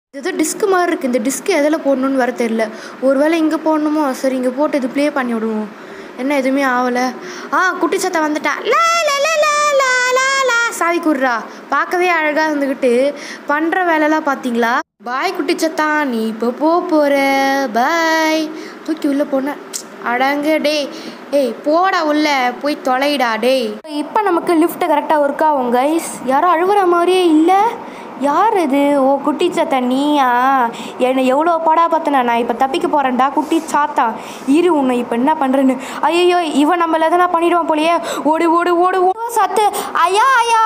ஏதோ டிஸ்க் மாதிரி இருக்குது இந்த டிஸ்க் எதில் போடணும்னு வர தெரில ஒருவேளை இங்கே போடணுமோ சரி இங்கே போட்டு இது ப்ளே பண்ணி விடுவோம் என்ன எதுவுமே ஆகலை ஆ குட்டி சத்தம் வந்துட்டா லா லா லா லா லா லா லா சாவி குர்ரா பார்க்கவே அழகாக இருந்துக்கிட்டு பண்ணுற வேலைலாம் பார்த்தீங்களா பாய் குட்டி சத்தா நீ இப்போ போக போகிற பாய் தூக்கி உள்ளே போன அடங்க டேய் ஏய் போடா உள்ள போய் தொலைடா டேய் இப்போ நமக்கு லிஃப்ட் கரெக்டாக ஒர்க் ஆகும் கைஸ் யாரும் அழுகுற மாதிரியே இல்லை யார் இது ஓ குட்டி சாத்தா நீயா என்னை எவ்வளோ படா பார்த்தன நான் இப்போ தப்பிக்க போகிறேன்டா குட்டி சாத்தா இரு உன்னை இப்போ என்ன பண்ணுறேன்னு ஐயோ இவன் நம்மள எதனா பண்ணிடுவான் போலயே ஓடு ஓடு ஓடு ஓ சத்து ஐயா ஐயா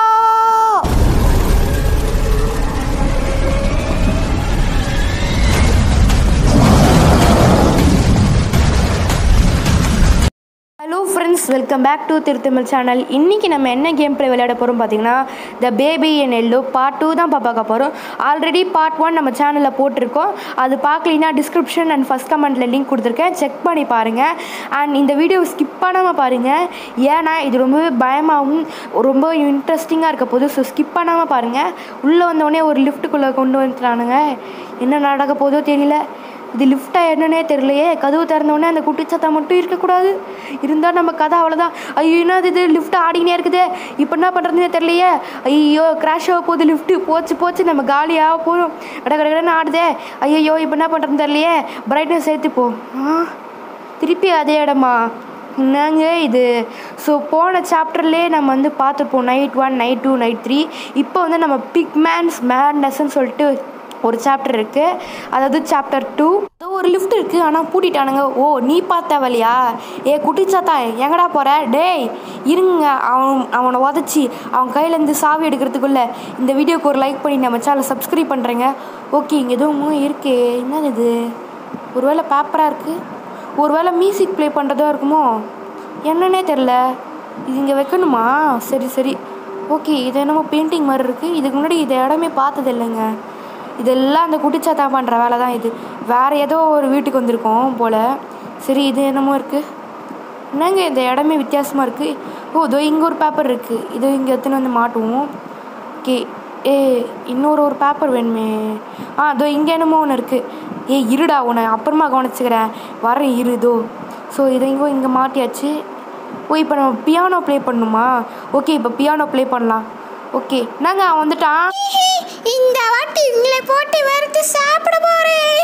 hello friends welcome back to Thiruthamizh channel இன்றைக்கி நம்ம என்ன கேம் ப்ளே விளையாட போகிறோம் பார்த்தீங்கன்னா the baby in yellow part two தான் பார்க்க போகிறோம் ஆல்ரெடி பார்ட் ஒன் நம்ம சேனலில் போட்டிருக்கோம் அது பார்க்கலினா டிஸ்கிரிப்ஷன் அண்ட் ஃபஸ்ட் கமெண்ட்டில் லிங்க் கொடுத்துருக்கேன் செக் பண்ணி பாருங்கள் அண்ட் இந்த வீடியோ ஸ்கிப் பண்ணாமல் பாருங்கள் ஏன்னா இது ரொம்பவே பயமாகவும் ரொம்ப இன்ட்ரெஸ்டிங்காக இருக்க போது ஸோ ஸ்கிப் பண்ணாமல் பாருங்கள் உள்ளே வந்தோடனே ஒரு லிஃப்ட்டுக்குள்ளே கொண்டு வந்துட்டானுங்க என்ன நடக்க போதோ தெரியல இது லிஃப்ட்டாக என்னன்னே தெரியலையே கதவு திறந்தோடனே அந்த குட்டிச்சத்தா மட்டும் இருக்கக்கூடாது இருந்தால் நம்ம கதை அவ்வளோதான் ஐயோ என்னது இது லிஃப்ட் ஆடினே இருக்குது இப்போ என்ன பண்ணுறதுனே தெரியலையே ஐயோ கிராஷ் ஆக போகுது லிஃப்ட்டு போச்சு போச்சு நம்ம காலியாக போதும் கட கட கடன்னு ஆடுதே ஐயோ இப்போ என்ன பண்ணுறதுன்னு தெரியலையே பிரைட்னஸ் ஏற்றிப்போம் ஆ திருப்பி அதே இடமா என்னங்க இது ஸோ போன சாப்டர்லேயே நம்ம வந்து பார்த்துருப்போம் night one night two night three இப்போ வந்து நம்ம பிக் மேன்ஸ் மேட்னஸ்ன்னு சொல்லிட்டு ஒரு சாப்டர் இருக்குது அதாவது சாப்டர் டூ ஒரு லிஃப்ட் இருக்குது ஆனால் பூட்டிட்டானுங்க ஓ நீ பார்த்த வழியா ஏ குட்டிச்சாத்தா எங்கடா போகிற டேய் இருங்க அவன் அவனை உதச்சி அவன் கையிலேருந்து சாவி எடுக்கிறதுக்குள்ளே இந்த வீடியோக்கு ஒரு லைக் பண்ணி நம்ம சேனலை சப்ஸ்கிரைப் பண்ணுறேங்க ஓகே இங்கே எதுவும் இருக்கே என்னது இது ஒருவேளை பேப்பராக இருக்குது ஒருவேளை மியூசிக் ப்ளே பண்ணுறதா இருக்குமோ என்னன்னே தெரில இது இங்கே வைக்கணுமா சரி சரி ஓகே இது என்னமோ பெயிண்டிங் மாதிரி இருக்குது இதுக்கு முன்னாடி இந்த இடமே பார்த்தது இல்லைங்க இதெல்லாம் அந்த குட்டிச்சாத்தா பண்ணுற வேலை தான் இது வேறு ஏதோ ஒரு வீட்டுக்கு வந்திருக்கோம் போல் சரி இது என்னமோ இருக்குது என்னங்க இந்த இடமே வித்தியாசமாக இருக்குது ஓ இதோ இங்கே ஒரு பேப்பர் இருக்குது இதோ இங்கே எடுத்துன்னு வந்து மாட்டுவோம் ஓகே ஏ இன்னொரு ஒரு பேப்பர் வேணுமே ஆ இதோ இங்கே என்னமோ ஒன்று இருக்குது ஏ இருடா உன்னை அப்புறமா கவனிச்சுக்கிறேன் வரேன் இரு இதோ ஸோ இதை இங்கோ இங்கே மாட்டியாச்சு ஓ இப்போ நம்ம பியானோ ப்ளே பண்ணணுமா ஓகே இப்போ பியானோ ப்ளே பண்ணலாம் ஓகே நாங்கள் அவன் வந்துட்டான் இந்த வாட்டி உங்களை போட்டு வறுத்து சாப்பிட போறேன்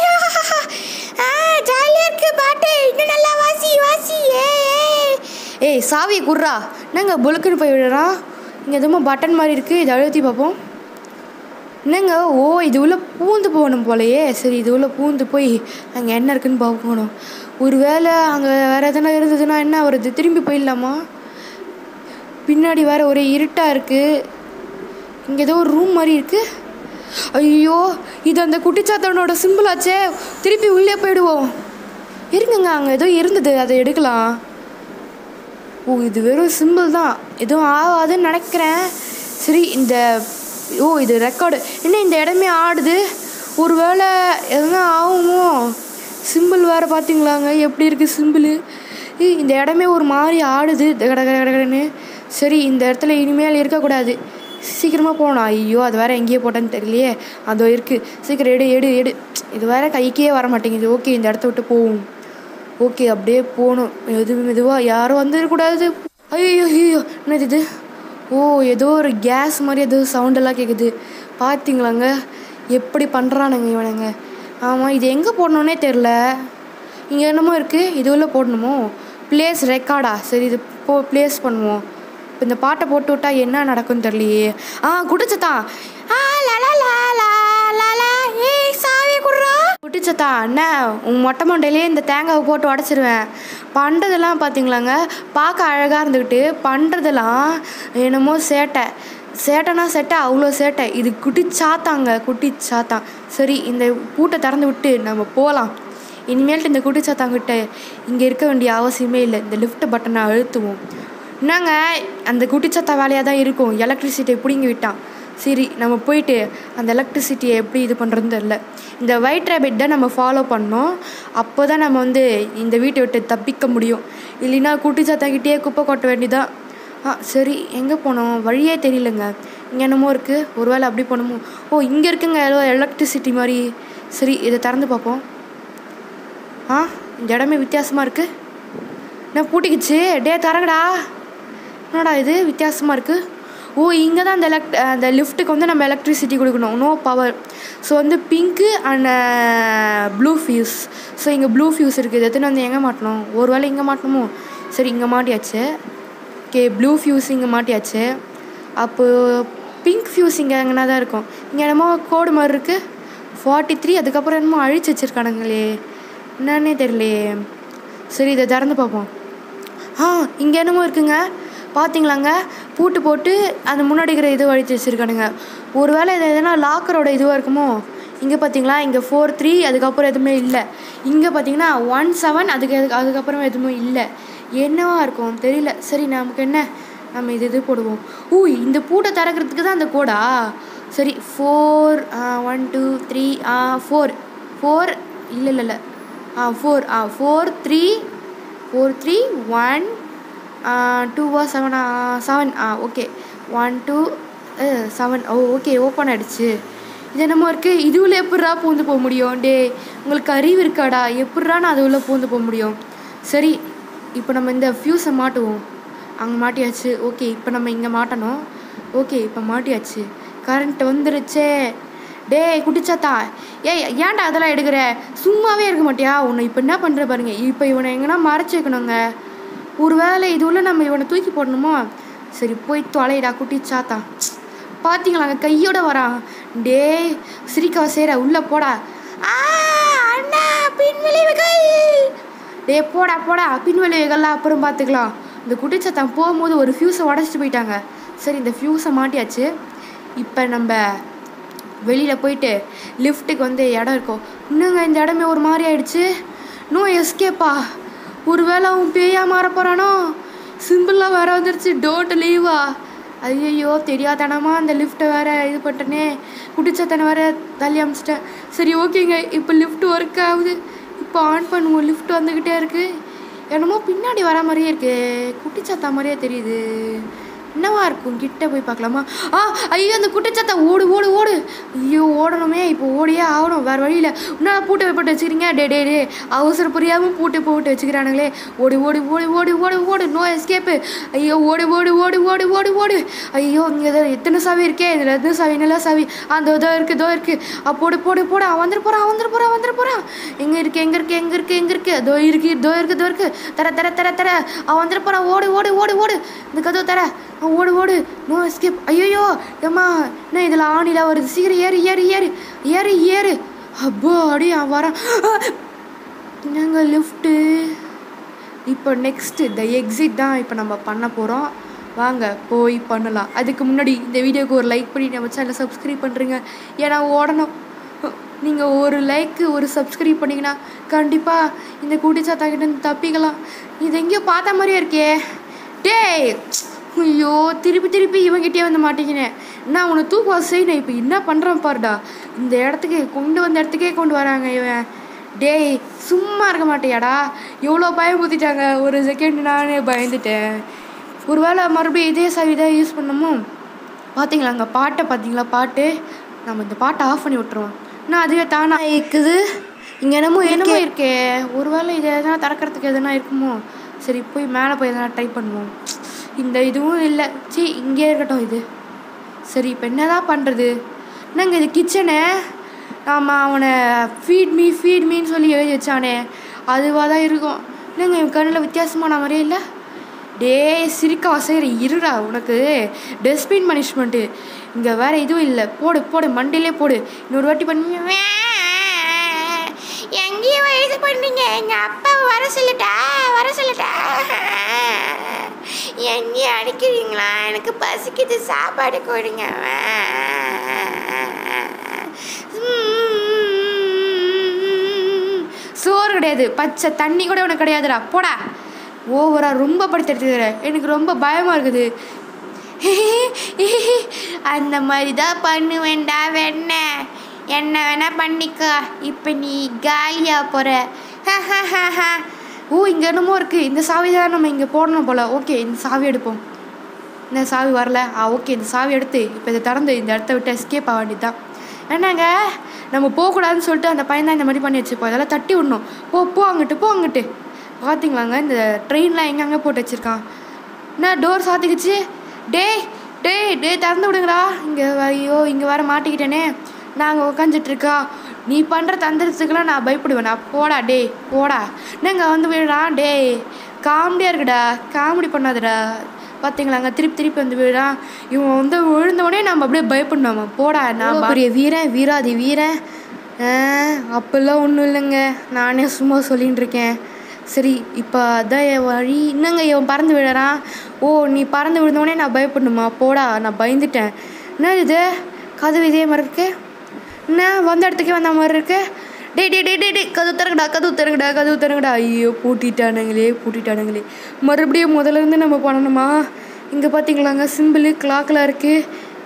ஜாலியா இருக்கு பாட்டு இன்னும் நல்லா வாசி வாசி ஏ ஏய் சாவியை குர்றா என்னங்க புழுக்குன்னு போய் விடுறான் இங்கே எதுவும் பட்டன் மாதிரி இருக்குது இதை அழுத்தி பார்ப்போம் என்னங்க ஓ இது உள்ள பூந்து போகணும் போலையே சரி இது உள்ள பூந்து போய் அங்கே என்ன இருக்குன்னு பார்க்கணும் ஒரு வேளை அங்கே வேறு எதனா இருந்ததுன்னா என்ன வருது திரும்பி போயிடலாமா பின்னாடி வேறு ஒரே இருட்டாக இருக்குது இங்கே ஏதோ ஒரு ரூம் மாதிரி இருக்குது ஐயோ இது அந்த குட்டிச்சாத்தனோட சிம்பிள் ஆச்சே திருப்பி உள்ளே போயிடுவோம் இருங்கங்க அங்கே ஏதோ இருந்தது அதை எடுக்கலாம் ஓ இது வெறும் சிம்பிள் தான் எதுவும் ஆகாதுன்னு நினைக்கிறேன் சரி இந்த ஓ இது ரெக்கார்டு என்ன இந்த இடமே ஆடுது ஒரு வேளை எதுனா ஆகுமோ சிம்பிள் வேறு பார்த்தீங்களாங்க எப்படி இருக்குது சிம்பிள் இந்த இடமே ஒரு மாதிரி ஆடுது கட கட கட கடன்னு சரி இந்த இடத்துல இனிமேல் இருக்கக்கூடாது சீக்கிரமாக போகணும் ஐயோ அது வேறு எங்கேயே போட்டேன்னு தெரியலையே அதோ இருக்குது சீக்கிரம் எடு எடு எடு இது வேறு கைக்கே வர மாட்டேங்குது ஓகே இந்த இடத்த விட்டு போவோம் ஓகே அப்படியே போகணும் எது மெதுவாக யாரும் வந்துடக்கூடாது ஐயோ ஐயோ என்னது இது ஓ ஏதோ ஒரு கேஸ் மாதிரி ஏதோ சவுண்டெல்லாம் கேட்குது பார்த்தீங்களாங்க எப்படி பண்ணுறானுங்க இவனுங்க ஆமாம் இது எங்கே போடணுன்னே தெரில இங்கே என்னமோ இருக்குது இது உள்ள போடணுமோ ப்ளேஸ் ரெக்கார்டா சரி இது போ ப்ளேஸ் பண்ணுவோம் இப்போ இந்த பாட்டை போட்டு விட்டா என்ன நடக்கும்னு தெரியலையே ஆ குடிச்சத்தான் ஆ லலா லா லா லா லா ஏய் சாவி குடுறா குட்டிச்சத்தா அண்ணா உன் மொட்டை மண்டையிலே இந்த தேங்காவை போட்டு உடச்சிருவேன் பண்ணுறதெல்லாம் பார்த்தீங்களாங்க பார்க்க அழகாக இருந்துக்கிட்டு பண்ணுறதெல்லாம் என்னமோ சேட்டை சேட்டைனா சேட்டை அவ்வளோ சேட்டை இது குட்டி சாத்தாங்க குட்டி சாத்தான் சரி இந்த பூட்டை திறந்து விட்டு நம்ம போகலாம் இனிமேல்ட்டு இந்த குட்டி சாத்தாங்கிட்ட இங்கே இருக்க வேண்டிய அவசியமே இல்லை இந்த லிஃப்ட் பட்டனை அழுத்துவோம் என்னங்க அந்த குட்டிச்சத்தா வேலையாக தான் இருக்கும் எலக்ட்ரிசிட்டியை பிடுங்கி விட்டான் சரி நம்ம போயிட்டு அந்த எலக்ட்ரிசிட்டியை எப்படி இது பண்ணுறதுன்னு தெரில இந்த ஒயிட் ரேபிட் தான் நம்ம ஃபாலோ பண்ணோம் அப்போ தான் நம்ம வந்து இந்த வீட்டை விட்டு தப்பிக்க முடியும் இல்லைன்னா குட்டிச்சாத்தாக்கிட்டே குப்பை கொட்ட வேண்டியதான் ஆ சரி எங்கே போனோம் வழியே தெரியலங்க இங்கே என்னமோ இருக்குது ஒருவேளை அப்படி போகணுமோ ஓ இங்கே இருக்குங்க ஏதோ எலக்ட்ரிசிட்டி மாதிரி சரி இதை திறந்து பார்ப்போம் ஆ இந்த இடமே வித்தியாசமாக இருக்குது என்ன பூட்டிக்கிச்சு டே தரங்கடா என்னடா இது வித்தியாசமாக இருக்குது ஓ இங்கே தான் அந்த எலக்ட் அந்த லிஃப்ட்டுக்கு வந்து நம்ம எலக்ட்ரிசிட்டி கொடுக்கணும் நோ பவர் ஸோ வந்து pink and blue fuse so இங்கே ப்ளூ ஃபியூஸ் இருக்குது எத்தனை வந்து எங்கே மாட்டணும் ஒரு வேளை இங்கே மாட்டணுமோ சரி இங்கே மாட்டியாச்சு ஓகே ப்ளூ ஃபியூஸ் இங்கே மாட்டியாச்சு அப்போது பிங்க் ஃபியூஸ் இங்கே எங்கன்னா தான் இருக்கும் இங்கே என்னமோ கோடு மாதிரி இருக்குது ஃபார்ட்டி த்ரீ அதுக்கப்புறம் என்னமோ அழிச்சு வச்சுருக்கானுங்களே என்னன்னே தெரியலையே சரி இதை திறந்து பார்ப்போம் ஆ இங்கே என்னமோ இருக்குங்க பார்த்தீங்களாங்க பூட்டு போட்டு அந்த முன்னாடி இருக்கிற இது அழிச்சு வச்சுருக்கானுங்க ஒரு வேளை இது எதனா லாக்கரோட இதுவாக இருக்குமோ இங்கே பார்த்தீங்களா இங்கே ஃபோர் த்ரீ அதுக்கப்புறம் எதுவுமே இல்லை இங்கே பார்த்தீங்கன்னா ஒன் செவன் அதுக்கு அதுக்கு அதுக்கப்புறம் எதுவுமே இல்லை என்னவா இருக்கும் தெரியல சரி நமக்கு என்ன நம்ம இது இது போடுவோம் ஊ இந்த பூட்டை திறக்கிறதுக்கு தான் அந்த கோடா சரி four one two three four four இல்லை இல்லை இல்லை ஆ ஃபோர் ஆ four three four three one டூவா செவனா செவன் ஆ ஓகே ஒன் டூ செவன் ஓ ஓகே ஓப்பன் ஆகிடுச்சு இது என்னமோ இருக்குது இது உள்ள எப்பட்றா பூந்து போக முடியும் டே உங்களுக்கு அறிவு இருக்காடா எப்பட்றா நான் அது உள்ளே பூந்து போக முடியும் சரி இப்போ நம்ம இந்த ஃப்யூஸை மாட்டுவோம் அங்கே மாட்டியாச்சு ஓகே இப்போ நம்ம இங்கே மாட்டணும் ஓகே இப்போ மாட்டியாச்சு கரண்ட் வந்துருச்சே டேய் குட்டிச்சாத்தா ஏய் ஏன்டா அதெல்லாம் எடுக்கிற சும்மாவே இருக்க மாட்டியா உன்னை இப்போ என்ன பண்ணுற பாருங்க இப்போ இவனை எங்கன்னா மறைச்சி வைக்கணுங்க ஒரு வேளை இது உள்ள நம்ம இவனை தூக்கி போடணுமோ சரி போய் தொலைடா குட்டிச்சாத்தா பார்த்தீங்களாங்க கையோட வரான் டேய் சிரிக்கவா சேர உள்ளே போடா ஆ அண்ணா பின்விளைவுகள் டே போடா போடா பின்விளைவுகள்லாம் அப்புறம் பார்த்துக்கலாம் இந்த குட்டிச்சாத்தான் போகும்போது ஒரு ஃபியூஸை உடச்சிட்டு போயிட்டாங்க சரி இந்த ஃபியூஸை மாட்டியாச்சு இப்போ நம்ம வெளியில் போயிட்டு லிஃப்ட்டுக்கு வந்து இடம் இருக்கும் இன்னுங்க இந்த இடமே ஒரு மாதிரி ஆயிடுச்சு நோ எஸ்கேப்பா ஒருவேளை அவன் பேயா மாற போகிறானோ சிம்பிளாக வேற வந்துருச்சு டோன்ட் லீவா ஐயையோ தெரியாதனமா அந்த லிஃப்ட்டை வேற இது பண்ணிட்டேனே குடிச்சத்தனை வேற தள்ளி அமிச்சிட்டேன் சரி ஓகேங்க இப்போ லிஃப்ட் ஒர்க் ஆகுது இப்போ ஆன் பண்ணுவோம் லிஃப்ட் வந்துக்கிட்டே இருக்கு என்னமோ பின்னாடி வர மாதிரியே இருக்கு குட்டிச்சாத்தா மாதிரியே தெரியுது என்னவா இருக்கும் கிட்ட போய் பார்க்கலாமா ஆ ஐயோ அந்த குட்டிச்சாத்தா ஓடு ஓடு ஓடு ஐயோ ஓடணுமே இப்போ ஓடியே ஆகணும் வேறு வழியில் இன்னும் பூட்டை போட்டு வச்சுக்கிறீங்க டே டே டே அவசர புரியாமல் பூட்டு போட்டு வச்சுக்கிறானுங்களே ஓடி ஓடி ஓடி ஓடி ஓடி ஓடு நோ எஸ்கேப்பு ஐயோ ஓடு ஓடு ஓடு ஓடு ஓடு ஓடு ஐயோ இங்கே ஏதோ எத்தனை சாவி இருக்கே இதில் எத்தனை சாவி நல்லா சாவி அந்த இதோ இருக்குது இதோ இருக்குது ஆ போடு போடு போடு அவன் வந்துட்டு போகிறான் வந்துட்டு போகிறான் வந்துட்டு போகிறான் எங்கே இருக்கு எங்கே இருக்கு எங்கே இருக்கு எங்கே இருக்கு இதோ இருக்கு இதோ இருக்கு இதோ இருக்கு தர தர தர தர அவன் வந்துட்டு போகிறான் ஓடு ஓடு ஓடு ஓடு இந்த கதவு தர அவன் ஓடு ஓடு நோ எஸ்கேப் ஐயோ ஏம்மா என்ன இதில் ஆணில வருது சீக்கிரம் ஏறு ஏறு ஏறு ஏறு ஏறு அப்போ அடி அவன் வரான் என்னங்க லிஃப்ட்டு இப்போ நெக்ஸ்ட்டு இந்த எக்ஸிட் தான் இப்போ நம்ம பண்ண போகிறோம் வாங்க போய் பண்ணலாம் அதுக்கு முன்னாடி இந்த வீடியோக்கு ஒரு லைக் பண்ணி நம்ம சேனலை சப்ஸ்கிரைப் பண்ணுறீங்க ஏன்னா ஓடணும் நீங்கள் ஒரு லைக்கு ஒரு சப்ஸ்கிரைப் பண்ணிங்கன்னா கண்டிப்பாக இந்த குட்டிச்சாத்தா கிட்ட இருந்து தப்பிக்கலாம் இது எங்கேயோ பார்த்த மாதிரியே இருக்கே டேய் ஐயோ திருப்பி திருப்பி இவங்கிட்டே வந்து மாட்டேங்கினேன் நான் உன்னை தூக்குவா செய்யணும் இப்போ என்ன பண்ணுறான் பாருடா இந்த இடத்துக்கு கொண்டு வந்த இடத்துக்கே கொண்டு வராங்க இவன் டேய் சும்மா இருக்க மாட்டியாடா எவ்வளோ பயம் ஊற்றிட்டாங்க ஒரு செகண்ட் நானே பயந்துட்டேன் ஒருவேளை மறுபடியும் இதே சாவி தான் யூஸ் பண்ணமோ பார்த்தீங்களா அங்கே பாட்டை பார்த்தீங்களா பாட்டு நம்ம இந்த பாட்டை ஆஃப் பண்ணி விட்டுருவோம் நான் அதுவே தானா இருக்குது இங்கே என்னமோ என்னமோ இருக்கே ஒருவேளை இது எதனா திறக்கிறதுக்கு எதனா இருக்குமோ சரி போய் மேலே போய் எதனா ட்ரை பண்ணுவோம் இந்த இதுவும் இல்லை சி இங்கே இருக்கட்டும் இது சரி இப்போ என்னதான் பண்ணுறது என்னங்க இது கிச்சனு ஆமாம் அவனை ஃபீட் மீ ஃபீட் மீன்னு சொல்லி எழுதி வச்சானே அதுவாக தான் இருக்கும் என்னங்க என் கண்ணில் வித்தியாசமான மாதிரியே இல்லை டேய் சிரிக்க வசைகிற இருடா உனக்கு டஸ்ட்பின் பனிஷ்மெண்ட்டு இங்கே வேற இதுவும் இல்லை போடு போடு மண்டிலே போடு இன்னொரு வாட்டி பண்ணி எங்கேயும் இது பண்ணீங்க எங்க அப்பா வர சொல்லட்டா வர சொல்லட்டா எங்கேயும் அடிக்கிறீங்களா எனக்கு பசிக்குது சாப்பாடு கொடுங்க சோறு கிடையாது பச்சை தண்ணி கூட உனக்கு கிடையாதுடா போடா ஓவரா ரொம்ப படுத்து எடுத்துக்கிற எனக்கு ரொம்ப பயமாக இருக்குது அந்த மாதிரி தான் பண்ணுவேன்டா வெண்ண என்ன வேணா பண்ணிக்கோ இப்போ நீ காலியா போற ஓ இங்கே என்னமோ இருக்குது இந்த சாவி தான் நம்ம இங்கே போடணும் போல் ஓகே இந்த சாவி எடுப்போம் இந்த சாவி வரல ஆ ஓகே இந்த சாவி எடுத்து இப்போ இதை திறந்து இந்த இடத்த விட்டு எஸ்கேப் ஆக வேண்டியது தான் என்னங்க நம்ம போகக்கூடாதுன்னு சொல்லிட்டு அந்த பையன் தான் இந்த மாதிரி பண்ணி வச்சுருப்போம் அதெல்லாம் தட்டி விடணும் போ போ அங்கிட்டு போ அங்கிட்டு பார்த்தீங்களாங்க இந்த ட்ரெயின்லாம் எங்கெங்கே போட்டு வச்சுருக்கான் என்ன டோர் சாத்திக்கிச்சு டேய் டேய் டேய் திறந்து விடுங்கடா இங்கே ஐயோ இங்கே வர மாட்டிக்கிட்டேனே நாங்கள் உக்காந்துட்ருக்கா நீ பண்ணுற தந்திரத்துக்குலாம் நான் பயப்படுவேன் நான் போடா டேய் போடா என்னங்க வந்து விழுறான் டேய் காமெடியாக இருக்குடா காமெடி பண்ணாதடா பார்த்தீங்களாங்க திருப்பி திருப்பி வந்து விழுறான் இவன் வந்து விழுந்தவொடனே நம்ம அப்படியே பயப்படணும் போடா நான் பெரிய வீரன் வீராதி வீரன் ஆ, அப்பெல்லாம் ஒன்றும் இல்லைங்க நானே சும்மா சொல்லின்னு இருக்கேன் சரி இப்போ அதான் என் வழி என்னங்க இவன் பறந்து விழுறான் ஓ நீ பறந்து விழுந்தோடனே நான் பயப்படணுமா போடா நான் பயந்துட்டேன் என்ன இது கதவு இதே மாதிரி இருக்கு என்ன வந்த இடத்துக்கே வந்த மாதிரி இருக்கு டே டே டே டே டே கதவு திறங்கடா கதவு திறங்கடா கதவு திறங்கடா ஐயோ பூட்டிட்டானுங்களே பூட்டிட்டானுங்களே மறுபடியும் முதல்ல இருந்து நம்ம பண்ணணுமா இங்கே பார்த்தீங்களாங்க சிம்பிள் கிளாக்கில் இருக்குது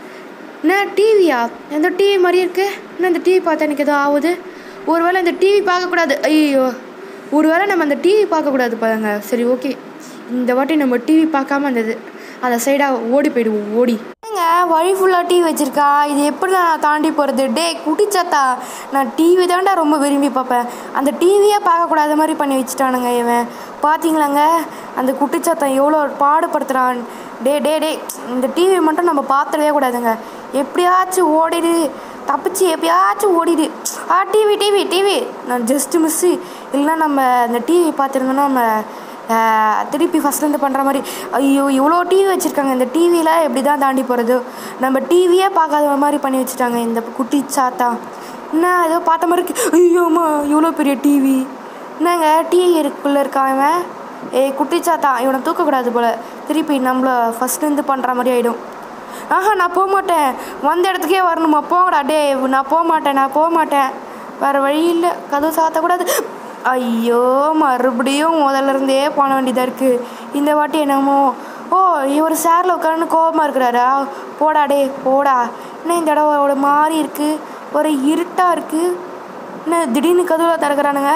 என்ன டிவியா எந்த டிவி மாதிரி இருக்கு என்ன இந்த டிவி பார்த்தா எனக்கு ஏதோ ஆகுது ஒருவேளை இந்த டிவி பார்க்கக்கூடாது ஐயோ ஒருவேளை நம்ம அந்த டிவி பார்க்கக்கூடாது பாருங்க சரி ஓகே இந்த வாட்டி நம்ம டிவி பார்க்காம அந்த இது அந்த சைடாக ஓடி போயிடுவோம் ஓடி ஏங்க வழி ஃபுல்லாக டிவி வச்சிருக்கா இது எப்படி நான் தாண்டி போகிறது டே குட்டிச்சாத்தா நான் டிவி தான்டா ரொம்ப விரும்பி பார்ப்பேன் அந்த டிவியே பார்க்கக்கூடாத மாதிரி பண்ணி வச்சுட்டானுங்க இவன் பார்த்தீங்களாங்க அந்த குட்டிச்சாத்தன் எவ்வளோ பாடுபடுத்துகிறான் டே டே டே இந்த டிவி மட்டும் நம்ம பார்த்துடவே கூடாதுங்க எப்படியாச்சும் ஓடிடு தப்பிச்சு எப்படியாச்சும் ஓடிடு ஆ டிவி டிவி டிவி நான் ஜஸ்ட்டு மிஸ்ஸு இல்லைன்னா நம்ம அந்த டிவி பார்த்துருந்தோன்னா நம்ம ஆஹ், திருப்பி ஃபஸ்ட்லேருந்து பண்ணுற மாதிரி ஐயோ இவ்வளோ டிவி வச்சுருக்காங்க இந்த டிவியில் எப்படி தான் தாண்டி போகிறது நம்ம டிவியே பார்க்காத மாதிரி பண்ணி வச்சுட்டாங்க இந்த குட்டி சாத்தா என்ன ஏதோ பார்த்த மாதிரி இருக்கு ஐயோம்மா இவ்வளோ பெரிய டிவி என்னங்க டிவி இருக்குள்ளே இருக்கான் இவன் ஏய் குட்டி சாத்தா இவனை தூக்கக்கூடாது போல் திருப்பி நம்மள ஃபஸ்ட்லேருந்து பண்ணுற மாதிரி ஆகிடும் ஆஹா நான் போக மாட்டேன் வந்த இடத்துக்கே வரணுமா போங்கடா டே நான் போக மாட்டேன் நான் போக மாட்டேன் வேறு வழி இல்லை கதவு சாத்தக்கூடாது ஐயோ மறுபடியும் முதல்ல இருந்தே போன வேண்டியதாக இருக்குது இந்த வாட்டி என்னமோ ஓ இவர் சேரில் உட்காந்து கோபமாக இருக்கிறாரா போடா டே போடா என்ன இந்த இடம் ஒரு மாதிரி இருக்குது ஒரு இருட்டாக இருக்குது என்ன திடீர்னு கதவுல திறக்கிறானுங்க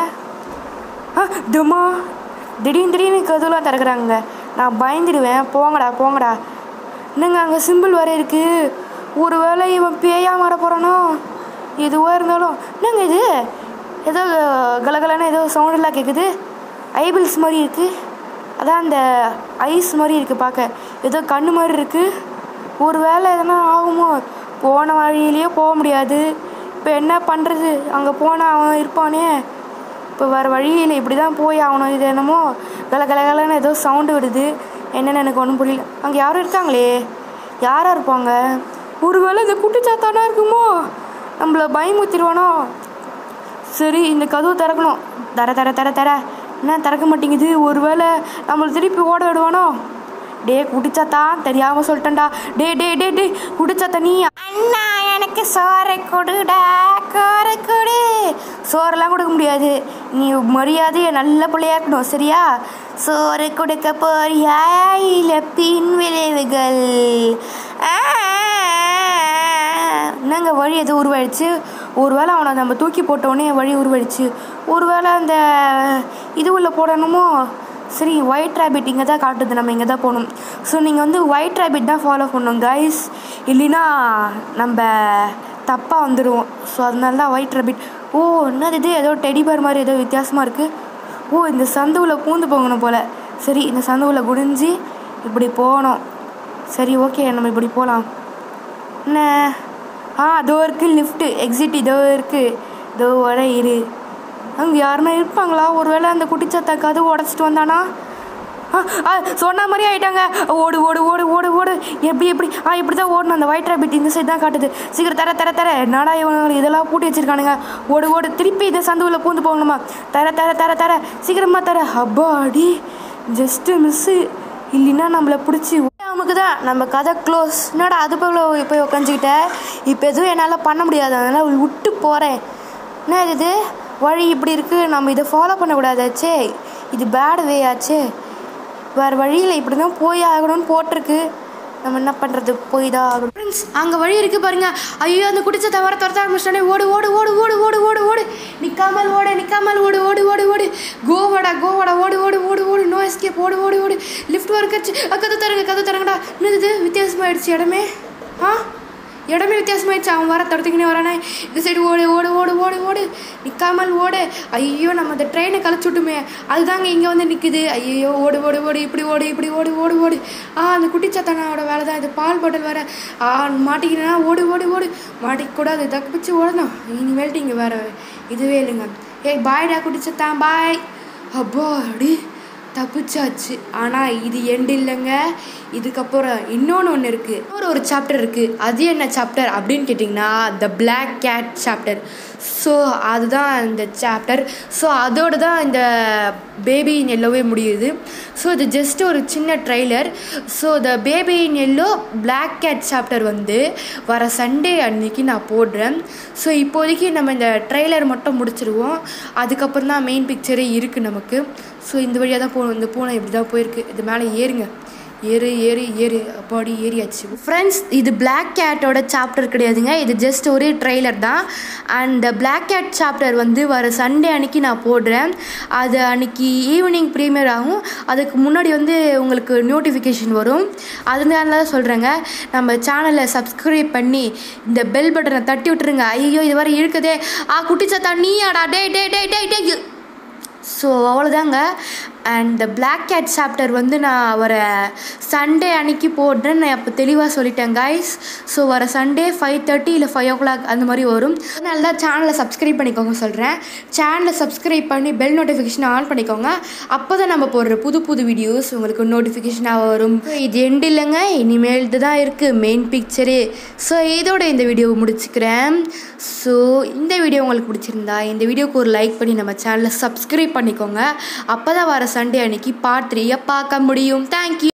ஆ துமா திடீர்னு திடீர்னு கதவுலாம் திறக்கிறாங்க நான் பயந்துடுவேன் போங்கடா போங்கடா என்னங்க அங்கே சிம்பிள் வர இருக்கு ஒரு வேளை இவன் பேயா மாற போகிறானோ எதுவாக இருந்தாலும் என்னங்க இது ஏதோ கலகலன்னு ஏதோ சவுண்டெல்லாம் கேட்குது ஐபிள்ஸ் மாதிரி இருக்குது அதான் அந்த ஐஸ் மாதிரி இருக்குது பார்க்க ஏதோ கண்ணு மாதிரி இருக்குது ஒரு வேளை எதனா ஆகுமோ போன வழியிலேயே போக முடியாது இப்போ என்ன பண்ணுறது அங்கே போனால் அவன் இருப்பானே இப்போ வேறு வழியில் இப்படி தான் போய் ஆகணும் இது என்னமோ கல கல கலன்னு ஏதோ சவுண்டு விடுது என்னென்னு எனக்கு ஒன்றும் புரியல அங்கே யாரும் இருக்காங்களே யாராக இருப்பாங்க ஒருவேளை இந்த குட்டிச்சாத்தானா இருக்குமோ நம்மள பயமுத்திடுவானோ சரி இந்த கதவு திறக்கணும் தர தர தர தர என்ன திறக்க மாட்டேங்குது ஒருவேளை நம்மளை திருப்பி ஓட விடுவானோ டே குடிச்சாத்தா தெரியாமல் சொல்லிட்டேன்டா டே டே டே டே குடிச்சாத்தா நீ அண்ணா எனக்கு சோறை கொடுடா கோரை கொடு சோறெல்லாம் கொடுக்க முடியாது நீ மரியாதையை நல்ல பிள்ளையாக்கணும் சரியா சோறு கொடுக்க போறியா இல்ல பின் விளைவுகள் ஆ, என்னங்க வழி எதுவும் உருவாயிடுச்சு ஒருவேளை அவனை நம்ம தூக்கி போட்டோடனே வழி உருவாயிடுச்சு ஒருவேளை அந்த இது உள்ள போடணுமோ சரி ஒயிட் ரேபிட் இங்கே தான் காட்டுது நம்ம இங்கே தான் போகணும் ஸோ நீங்கள் வந்து ஒயிட் ரேபிட் தான் ஃபாலோ பண்ணணும் கைஸ் இல்லைன்னா நம்ம தப்பாக வந்துடுவோம் ஸோ அதனால தான் ஒயிட் ரேபிட் ஓ என்னது இது ஏதோ டெடி பேர் மாதிரி ஏதோ வித்தியாசமாக இருக்குது ஓ இந்த சந்துவில் பூந்து போகணும் போல் சரி இந்த சந்துவில் குடிஞ்சு இப்படி போகணும் சரி ஓகே நம்ம இப்படி போகலாம் என்ன ஆ அதோ இருக்குது லிஃப்ட்டு எக்ஸிட் இதோ இருக்குது இதோ வர இரு அங்கே யாருன்னா இருப்பாங்களா ஒருவேளை அந்த குட்டிச்சத்த கதவு உடச்சிட்டு வந்தானா ஆ ஆ சொன்ன மாதிரி ஆயிட்டாங்க ஓடு ஓடு ஓடு ஓடு ஓடு எப்படி எப்படி ஆ இப்படி தான் ஓடணும் அந்த ஒயிட் ரேபிட் இந்த சைடு தான் காட்டுது சீக்கிரம் தர தர தர என்னடா இவங்க இதெல்லாம் பூட்டி வச்சிருக்கானுங்க ஓடு ஓடு திருப்பி இந்த சந்துவில் பூந்து போகணுமா தர தர தர தர சீக்கிரமா தர அப்பாடி ஜஸ்ட்டு மிஸ்ஸு இல்லைன்னா நம்மளை பிடிச்சி நமக்கு தான் நம்ம கதை க்ளோஸ் என்னடா அது போல போய் உக்காந்துக்கிட்ட இப்போ எதுவும் என்னால் பண்ண முடியாது அதனால் விட்டு போகிறேன் என்ன இது வழி இப்படி இருக்குது நம்ம இதை ஃபாலோ பண்ணக்கூடாதாச்சே இது பேட் வே ஆச்சே வேறு வழியில் இப்படி தான் போய் ஆகணும்னு போட்டிருக்கு நம்ம என்ன பண்ணுறது போய் தான் ஆகணும் ஃப்ரெண்ட்ஸ் அங்கே வழி இருக்குது பாருங்க ஐயோ அந்த குடிச்ச தவிர துரத்த ஆரம்பிச்சிட்டானே ஓடு ஓடு ஓடு ஓடு ஓடு ஓடு ஓடு நிற்காமல் ஓடு நிற்காமல் ஓடு ஓடு ஓடு ஓடு கோவாடா கோவாடா ஓடு ஓடு ஓடு ஓடு நோ எஸ்கேப் ஓடு ஓடு ஓடு லிஃப்ட் ஒர்க் கதை தரங்க கதை தரங்கடா என்னது இது வித்தியாசமாயிடுச்சு இடமே ஆ இடமே வித்தியாசமாயிடுச்சு அவன் வர தடுத்துக்கினே வரானே இந்த சைடு ஓடு ஓடு ஓடு ஓடு ஓடு நிற்காமல் ஓடு ஐயோ நம்ம அந்த ட்ரெயினை கழிச்சு விட்டுமே அதுதாங்க இங்கே வந்து நிற்குது ஐயோ ஓடு ஓடு ஓடு இப்படி ஓடு இப்படி ஓடு ஓடு ஓடு ஆ அந்த குட்டிச்சாத்தானோட வேலை தான் இது பால் பாட்டில் வேற ஆ மாட்டிக்கிறேன்னா ஓடு ஓடு ஓடு மாட்டிக்கூடாது தப்பிச்சு ஓடணும் இனிமேல்ட்டு இங்கே வேற இதுவே இல்லைங்க ஏய் பாய்டா குட்டிச்சத்தான் பாய் அப்போ அடி தப்பிச்சாச்சு ஆனால் இது எண்டு இல்லைங்க இதுக்கப்புறம் இன்னொன்று ஒன்று இருக்குது இன்னொரு ஒரு சாப்டர் இருக்குது அது என்ன சாப்டர் அப்படின்னு கேட்டிங்கன்னா the black cat chapter so அதுதான் இந்த சாப்டர் ஸோ அதோடு தான் இந்த பேபி இன் எல்லோவே முடியுது ஸோ இது ஜஸ்ட் ஒரு சின்ன trailer so the baby in yellow black cat chapter வந்து வர சண்டே அன்னைக்கு நான் போடுறேன் ஸோ இப்போதைக்கு நம்ம இந்த ட்ரெய்லர் மட்டும் முடிச்சிருவோம் அதுக்கப்புறம் தான் மெயின் பிக்சரே இருக்குது நமக்கு ஸோ இந்த வழியாக தான் போகணும் இந்த பூனை இப்படி தான் போயிருக்கு இது மேலே ஏறுங்க ஏறு ஏறு ஏறு அப்பாடி ஏறியாச்சு ஃப்ரெண்ட்ஸ் இது பிளாக் கேட்டோட சாப்டர் கிடையாதுங்க இது ஜஸ்ட் ஒரு ட்ரெய்லர் தான் அண்ட் பிளாக் கேட் சாப்டர் வந்து வர சண்டே அன்னைக்கு நான் போடுறேன் அது அன்னைக்கு ஈவினிங் ப்ரீமியர் ஆகும் அதுக்கு முன்னாடி வந்து உங்களுக்கு நோட்டிஃபிகேஷன் வரும் அதனால தான் சொல்கிறேங்க நம்ம சேனலை சப்ஸ்கிரைப் பண்ணி இந்த பெல் பட்டனை தட்டி விட்டுருங்க ஐயோ இது வரை இருக்குதே ஆ குட்டிச்சத்தா நீயாடா டே டே டே டே டே ஸோ அவ்வளோதாங்க and the black cat chapter வந்து நான் வர சண்டே அன்னைக்கு போடுறேன் நான் இப்போ தெளிவாக சொல்லிட்டேன் கைஸ் ஸோ வர சண்டே ஃபைவ் தேர்ட்டி இல்லை ஃபைவ் ஓ கிளாக் அந்த மாதிரி வரும் அதனால தான் சேனலை சப்ஸ்கிரைப் பண்ணிக்கோங்க சொல்கிறேன் சேனலை சப்ஸ்கிரைப் பண்ணி பெல் நோட்டிஃபிகேஷன் ஆன் பண்ணிக்கோங்க அப்போ தான் நம்ம போடுற புது புது வீடியோஸ் உங்களுக்கு நோட்டிஃபிகேஷனாக வரும் So, இது எண்டு இல்லைங்க இனிமேல் தான் இருக்குது மெயின் பிக்சரு ஸோ இதோட இந்த வீடியோவை முடிச்சுக்கிறேன் ஸோ இந்த வீடியோ உங்களுக்கு பிடிச்சிருந்தா இந்த வீடியோக்கு ஒரு லைக் பண்ணி நம்ம சேனலை சப்ஸ்கிரைப் பண்ணிக்கோங்க அப்போ தான் வர சண்டே அன்னைக்கு பார்ட் த்ரீயை பார்க்க முடியும் தேங்க்யூ